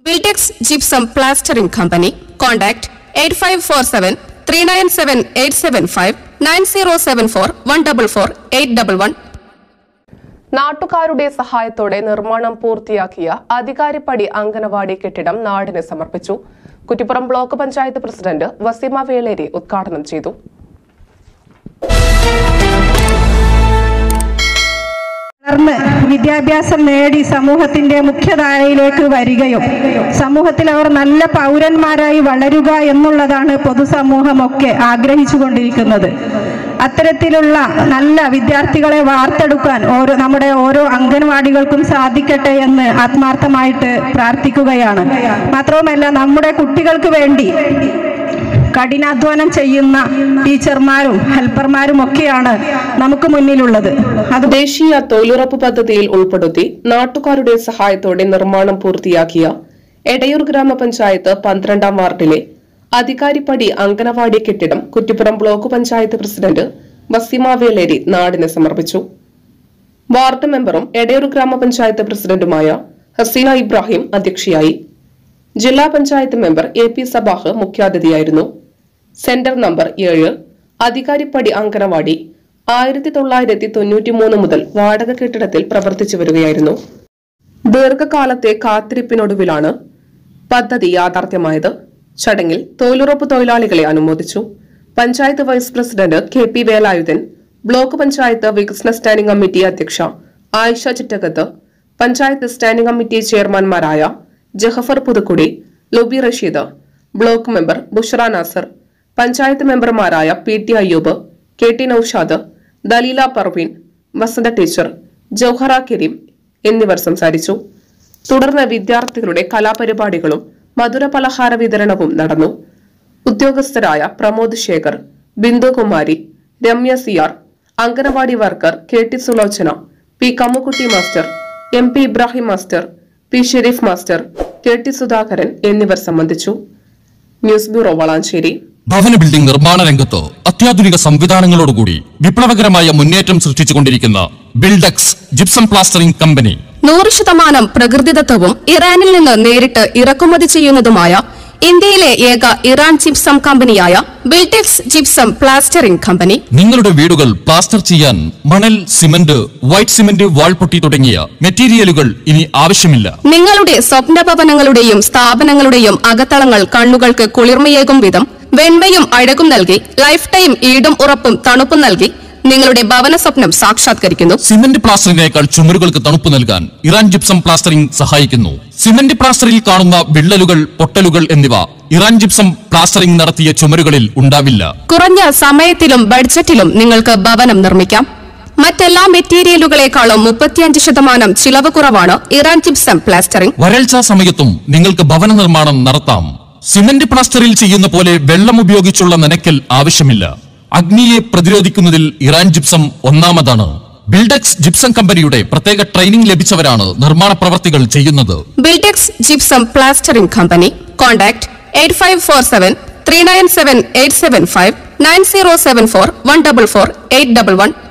Viltex Gypsum Plastering Company. Contact 8547 397 875 9074 144 811. നാട്ടുകാരുടെ സഹായത്തോടെ നിർമ്മാണം പൂർത്തിയാക്കിയ അധികാരിപ്പടി അംഗനവാടി കെട്ടിടം നാടിന് സമർപ്പിച്ചു കുറ്റിപ്പുറം ബ്ലോക്ക് പഞ്ചായത്ത് പ്രസിഡന്റ് വസീമ വേളേരി ഉദ്ഘാടനം ചെയ്തു വളർന്ന് വിദ്യാഭ്യാസം നേടി സമൂഹത്തിന്റെ മുഖ്യധാരയിലേക്ക് വരികയും സമൂഹത്തിൽ അവർ നല്ല പൗരന്മാരായി വളരുക എന്നുള്ളതാണ് പൊതുസമൂഹമൊക്കെ ആഗ്രഹിച്ചുകൊണ്ടിരിക്കുന്നത് അത്തരത്തിലുള്ള നല്ല വിദ്യാർത്ഥികളെ വാർത്തെടുക്കാൻ ഓരോ നമ്മുടെ ഓരോ അംഗൻവാടികൾക്കും സാധിക്കട്ടെ എന്ന് ആത്മാർത്ഥമായിട്ട് പ്രാർത്ഥിക്കുകയാണ് മാത്രവുമല്ല നമ്മുടെ കുട്ടികൾക്ക് വേണ്ടി കഠിനാധ്വാനം ചെയ്യുന്ന ടീച്ചർമാരും ഹെൽപ്പർമാരും ഒക്കെയാണ് നമുക്ക് മുന്നിലുള്ളത് അത് ദേശീയ തൊഴിലുറപ്പ് പദ്ധതിയിൽ ഉൾപ്പെടുത്തി നാട്ടുകാരുടെ സഹായത്തോടെ നിർമ്മാണം പൂർത്തിയാക്കിയ എടയൂർ ഗ്രാമപഞ്ചായത്ത് പന്ത്രണ്ടാം വാർഡിലെ അധികാരിപ്പടി അങ്കനവാടി കെട്ടിടം കുറ്റിപ്പുറം ബ്ലോക്ക് പഞ്ചായത്ത് പ്രസിഡന്റ് വസീമ വേലേരി നാടിന് സമർപ്പിച്ചു വാർഡ് മെമ്പറും എടയൂർ ഗ്രാമപഞ്ചായത്ത് പ്രസിഡന്റുമായ ഹസീന ഇബ്രാഹിം അധ്യക്ഷയായി ജില്ലാ panchayat member A P Sabah മുഖ്യാതിഥിയായിരുന്നു സെന്റർ നമ്പർ ഏഴ് അധികാരിപ്പടി അങ്കനവാടി ആയിരത്തി തൊള്ളായിരത്തി തൊണ്ണൂറ്റി മൂന്ന് മുതൽ വാടക കെട്ടിടത്തിൽ പ്രവർത്തിച്ചു വരികയായിരുന്നു ദീർഘകാലത്തെ കാത്തിരിപ്പിനൊടുവിലാണ് പദ്ധതി യാഥാർത്ഥ്യമായത് ചടങ്ങിൽ തൊഴിലുറപ്പ് തൊഴിലാളികളെ അനുമോദിച്ചു panchayat vice president K P Velayudhan block panchayat വികസന സ്റ്റാൻഡിംഗ് കമ്മിറ്റി അധ്യക്ഷ ആയിഷ ചിറ്റകത്ത് പഞ്ചായത്ത് സ്റ്റാൻഡിംഗ് കമ്മിറ്റി ചെയർമാൻമാരായ ജഹഫർ പുതുക്കുടി ലുബി റഷീദ് ബ്ലോക്ക് മെമ്പർ ബുഷറ നാസർ പഞ്ചായത്ത് മെമ്പർമാരായ P T Ayyub K T Noushad Daleela Parveen Vasantha teacher Jouhara Kareem എന്നിവർ സംസാരിച്ചു തുടർന്ന് വിദ്യാർത്ഥികളുടെ കലാപരിപാടികളും മധുര പലഹാര വിതരണവും നടന്നു ഉദ്യോഗസ്ഥരായ Pramod Shekhar Bindukumari Ramya Siyar anganwadi worker K T Sulochana P Kammukutty master M P Ibrahim master P Shareef master K T Sudhakaran എന്നിവർ സംബന്ധിച്ചു ന്യൂസ് ബ്യൂറോ വളാഞ്ചേരി ഭവന ബിൽഡിംഗ് നിർമ്മാണ രംഗത്ത് അത്യാധുനിക സംവിധാനങ്ങളോടുകൂടി വിപ്ലവകരമായ മുന്നേറ്റം സൃഷ്ടിച്ചുകൊണ്ടിരിക്കുന്ന ബിൽഡക്സ് ജിപ്സം പ്ലാസ്റ്ററിംഗ് കമ്പനി നൂറ് ശതമാനം പ്രകൃതിദത്തവും ഇറാനിൽ നിന്ന് നേരിട്ട് ഇറക്കുമതി ചെയ്യുന്നതുമായ ഇന്ത്യയിലെ ഏക ഇറാൻ ജിപ്സം കമ്പനിയായ ബിൽടെക്സ് ജിപ്സം പ്ലാസ്റ്ററിംഗ് കമ്പനി നിങ്ങളുടെ വീടുകൾ പ്ലാസ്റ്റർ ചെയ്യാൻ മണൽ സിമന്റ് വൈറ്റ് സിമന്റ് വാൾപൊട്ടി തുടങ്ങിയ മെറ്റീരിയലുകൾ ഇനി ആവശ്യമില്ല നിങ്ങളുടെ സ്വപ്ന ഭവനങ്ങളുടെയും സ്ഥാപനങ്ങളുടെയും അകത്തളങ്ങൾ കണ്ണുകൾക്ക് കുളിർമയേകും വിധം വെണ്മയും അഴകും നൽകി ലൈഫ് ടൈം ഈടും ഉറപ്പും തണുപ്പും നൽകി നിങ്ങളുടെ ഭവന സ്വപ്നം സാക്ഷാത്കരിക്കുന്നു സിമന്റ് പ്ലാസ്റ്ററിനേക്കാൾ ചുമരുകൾക്ക് തണുപ്പ് നൽകാൻ ഇറാൻ ജിപ്സം പ്ലാസ്റ്ററിംഗ് സഹായിക്കുന്നു സിമന്റ് പ്ലാസ്റ്ററിൽ കാണുന്ന വിള്ളലുകൾ പൊട്ടലുകൾ എന്നിവ ഇറാൻ ജിപ്സം പ്ലാസ്റ്ററിംഗ് നടത്തിയ ചുമരുകളിൽ ഉണ്ടാവില്ല കുറഞ്ഞ സമയത്തിലും ബഡ്ജറ്റിലും നിങ്ങൾക്ക് ഭവനം നിർമ്മിക്കാം മറ്റെല്ലാ മെറ്റീരിയലുകളെക്കാളും മുപ്പത്തിയഞ്ച് ശതമാനം ചിലവ് കുറവാണ് ഇറാൻ ജിപ്സം പ്ലാസ്റ്ററിംഗ് വരൾച്ചാ സമയത്തും നിങ്ങൾക്ക് ഭവന നിർമ്മാണം നടത്താം സിമന്റ് പ്ലാസ്റ്ററിൽ ചെയ്യുന്ന പോലെ വെള്ളം ഉപയോഗിച്ചുള്ള നനയ്ക്കൽ ആവശ്യമില്ല അഗ്നിയെ പ്രതിരോധിക്കുന്നതിൽ ഇറാൻ ജിപ്സം ഒന്നാമതാണ് ബിൽഡക്സ് ജിപ്സം കമ്പനിയുടെ പ്രത്യേക ട്രെയിനിംഗ് ലഭിച്ചവരാണ് നിർമ്മാണ പ്രവർത്തികൾ ചെയ്യുന്നത് Biltex gypsum plastering company contact eight five four seven three nine seven eight seven five nine zero seven four one double four eight double one